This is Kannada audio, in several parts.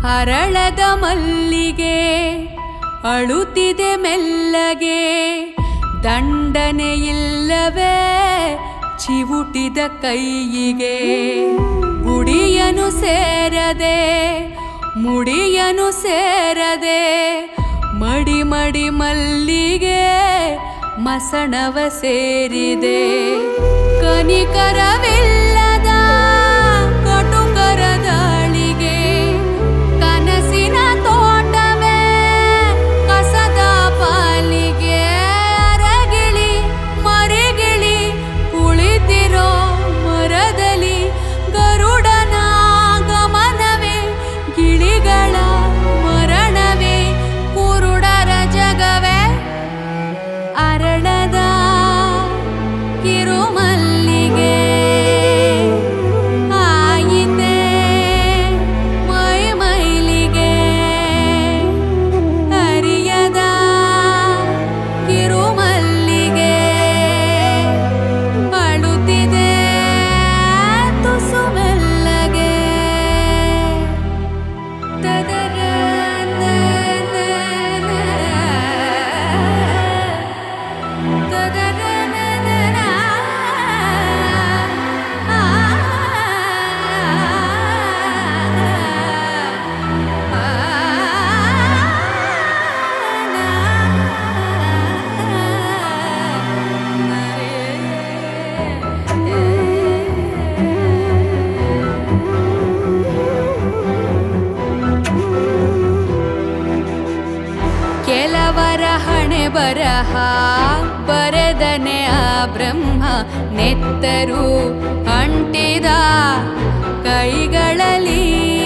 ಹರಳದ ಮಲ್ಲಿಗೆ ಅಳುತ್ತಿದೆ ಮೆಲ್ಲಗೆ ದಂಡನೆ ಇಲ್ಲವೇ ಚಿವುಟಿದ ಕೈಯಿಗೆ ಗುಡಿಯನು ಸೇರದೆ ಮುಡಿಯನು ಸೇರದೆ ಮಡಿ ಮಡಿ ಮಲ್ಲಿಗೆ ಮಸಣವ ಸೇರಿದೆ ಕನಿಕರವಿಲ್ಲದ ಕಟುಕರ ದಾಳಿಗೆ ಕನಸಿನ ತೋಟವೇ ಕಸದ ಪಾಲಿಗೆ ಅರಗಿಳಿ ಮರೆಗಿಳಿ ಕುಳಿತಿರೋ ಮರದಲ್ಲಿ ಗರುಡನ ಗಮನವೇ ಗಿಳಿಗಳ ಮರಣವೇ ಕುರುಡರ ಜಗವೇ ಅರಳದ ಕಿರುಮಲ್ಲಿಗೆ ಆಯಿತೆ ಮೈ ಮೈಲಿಗೆ ಅರಿಯದ ಕಿರುಮಲ್ಲಿಗೆ ಅಳುತ್ತಿದೆ ತುಸು ಮೆಲ್ಲಗೆ ತದರ ಕೆಲವರ ಹಣೆ ಬರಹ ಬರೆದನೆ ಆ ಬ್ರಹ್ಮ ನೆತ್ತರು ಅಂಟಿದ ಕೈಗಳಲ್ಲಿ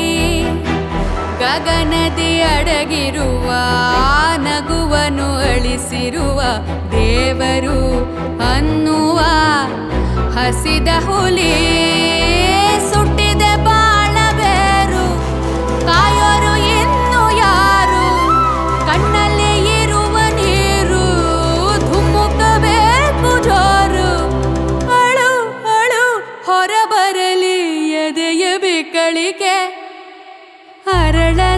ಗಗನದಿ ಅಡಗಿರುವ ನಗುವನು ಅಳಿಸಿರುವ ದೇವರು ಅನ್ನುವ ಹಸಿದ ಹುಲಿ ಸುಟ್ಟಿದ ಬಾಳಬೇರು ಕಾಯೋರು ಇನ್ನು ಯಾರು ಕಣ್ಣಲ್ಲಿ ಇರುವ ನೀರು ಧುಮ್ಮುಕಬೇಕು ಜೋರು ಅಳು ಅಳು ಹೊರಬರಲಿ ಎದೆಯ ಬಿಕ್ಕಳಿಕೆ ಹರಳ